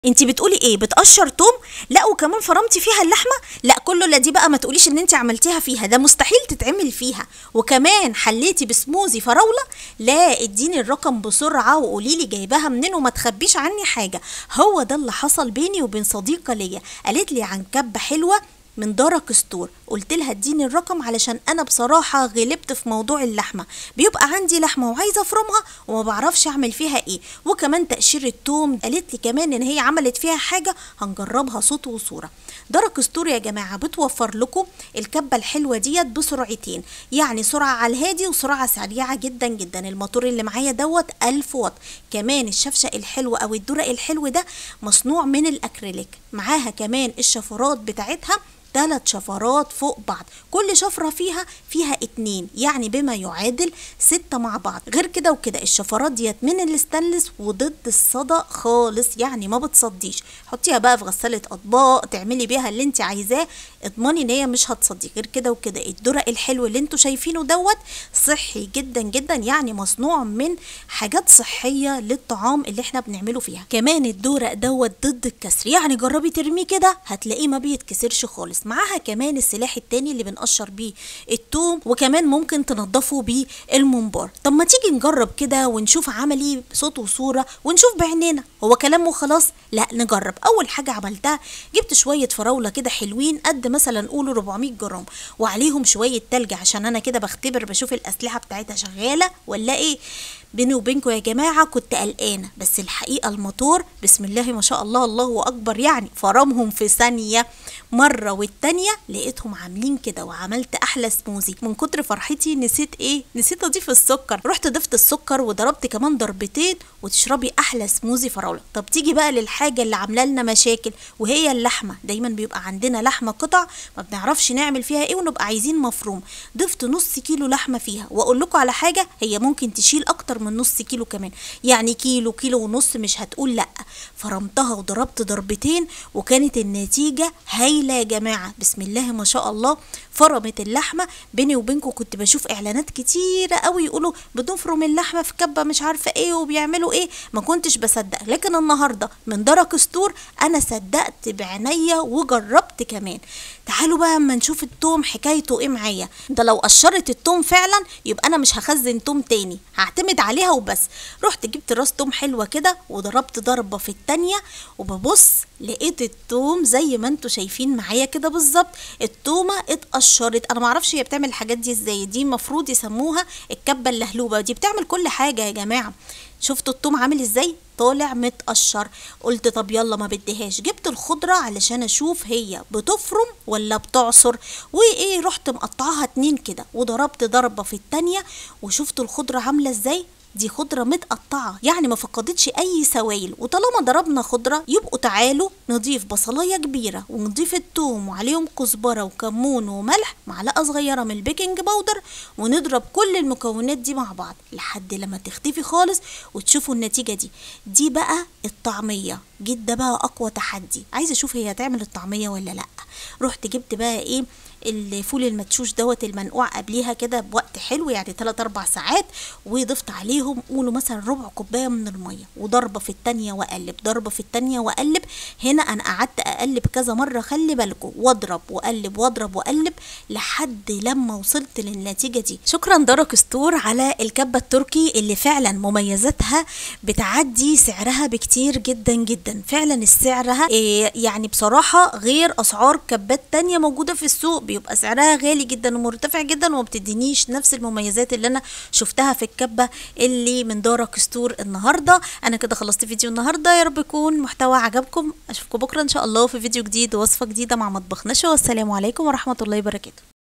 انت بتقولي ايه بتقشر توم لا وكمان فرمتي فيها اللحمه لا كله لا دي بقى ما تقوليش ان انت عملتيها فيها ده مستحيل تتعمل فيها وكمان حليتي بسموزي فراوله لا اديني الرقم بسرعه وقولي لي جايباها منين وما تخبيش عني حاجه هو ده اللي حصل بيني وبين صديقه ليا قالت لي عن كبه حلوه من دارا كستور قلت لها اديني الرقم علشان انا بصراحه غلبت في موضوع اللحمه بيبقى عندي لحمه وعايزه افرمها وما بعرفش اعمل فيها ايه وكمان تقشير التوم قالت لي كمان ان هي عملت فيها حاجه هنجربها صوت وصوره دارا كستور يا جماعه بتوفر لكم الكبه الحلوه ديت بسرعتين يعني سرعه على الهادي وسرعه سريعه جدا جدا الموتور اللي معايا دوت 1000 واط كمان الشفشق الحلو او الدرق الحلو ده مصنوع من الاكريليك معاها كمان الشفرات بتاعتها ثلاث شفرات فوق بعض كل شفرة فيها فيها اتنين يعني بما يعادل ستة مع بعض غير كده وكده الشفرات ديت من الستانلس وضد الصدى خالص يعني ما بتصديش حطيها بقى في غسالة اطباق تعملي بيها اللي انت عايزاه اضمني ان هي مش هتصدي غير كده وكده الدرق الحلو اللي انتوا شايفينه دوت صحي جدا جدا يعني مصنوع من حاجات صحية للطعام اللي احنا بنعمله فيها كمان الدورق دوت ضد الكسر يعني جربي ترميه كده هتلاقيه ما بيتكسرش خالص معاها كمان السلاح التاني اللي بنقشر بيه التوم وكمان ممكن تنضفه بيه المنبار طب ما تيجي نجرب كده ونشوف عملي صوت وصورة ونشوف بعينينا هو كلام وخلاص لا نجرب اول حاجة عملتها جبت شوية فراولة كده حلوين قد مثلا قولوا 400 جرام وعليهم شوية تلج عشان انا كده بختبر بشوف الاسلحة بتاعتها شغالة ولا ايه بيني وبينكم يا جماعة كنت قلقانة بس الحقيقة الموتور بسم الله ما شاء الله الله أكبر يعني فرمهم في ثانية مرة والتانية لقيتهم عاملين كده وعملت أحلى سموزي من كتر فرحتي نسيت إيه نسيت أضيف السكر رحت ضفت السكر وضربت كمان ضربتين وتشربي أحلى سموزي فراولة طب تيجي بقى للحاجة اللي عاملة لنا مشاكل وهي اللحمة دايما بيبقى عندنا لحمة قطع ما بنعرفش نعمل فيها إيه ونبقى عايزين مفروم ضفت نص كيلو لحمة فيها وأقول لكم على حاجة هي ممكن تشيل أكتر من نص كيلو كمان يعني كيلو كيلو ونص مش هتقول لا فرمتها وضربت ضربتين وكانت النتيجة هايلة يا جماعة بسم الله ما شاء الله فرمت اللحمة بيني وبينكم كنت بشوف اعلانات كتيرة قوي يقولوا بنفرم اللحمة في كبة مش عارفة ايه وبيعملوا ايه ما كنتش بصدق لكن النهاردة من درك ستور انا صدقت بعينيا وجربت كمان تعالوا بقى اما نشوف التوم حكايته ايه معايا ده لو قشرت التوم فعلا يبقى انا مش هخزن توم تاني هعتمد عليها وبس رحت جبت راس توم حلوه كده وضربت ضربه في التانيه وببص لقيت التوم زي ما انتوا شايفين معايا كده بالظبط التومه اتقشرت انا معرفش هي بتعمل الحاجات دي ازاي دي المفروض يسموها الكبه اللهلوبه دي بتعمل كل حاجه يا جماعه شفتوا التوم عامل ازاي طالع متقشر قلت طب يلا ما بديهاش جبت الخضرة علشان اشوف هي بتفرم ولا بتعصر وايه رحت مقطعها اتنين كده وضربت ضربة في التانية وشفت الخضرة عاملة ازاي دي خضرة متقطعة يعني ما فقدتش أي سوائل وطالما ضربنا خضرة يبقوا تعالوا نضيف بصلاية كبيرة ونضيف التوم وعليهم كزبرة وكمون وملح معلقة صغيرة من البيكنج باودر ونضرب كل المكونات دي مع بعض لحد لما تختفي خالص وتشوفوا النتيجة دي دي بقى الطعمية جيت ده بقى أقوى تحدي عايزة أشوف هي هتعمل الطعمية ولا لأ رحت جبت بقى إيه الفول المدشوش دوت المنقوع قبليها كده بوقت حلو يعني 3 4 ساعات وضفت عليهم قولوا مثلا ربع كوبايه من الميه وضربه في التانية واقلب ضربه في التانية واقلب هنا انا قعدت اقلب كذا مره خلي بالكم واضرب واقلب واضرب واقلب لحد لما وصلت للنتيجه دي شكرا دارك ستور على الكبه التركي اللي فعلا مميزاتها بتعدي سعرها بكتير جدا جدا فعلا سعرها إيه يعني بصراحه غير اسعار كبات تانية موجوده في السوق بيبقى سعرها غالي جدا ومرتفع جدا وما بتدينيش نفس المميزات اللي انا شفتها في الكبه اللي من دارا كستور النهارده انا كده خلصت فيديو النهارده يا رب يكون محتوى عجبكم اشوفكم بكره ان شاء الله في فيديو جديد ووصفه جديده مع مطبخ نشوى والسلام عليكم ورحمه الله وبركاته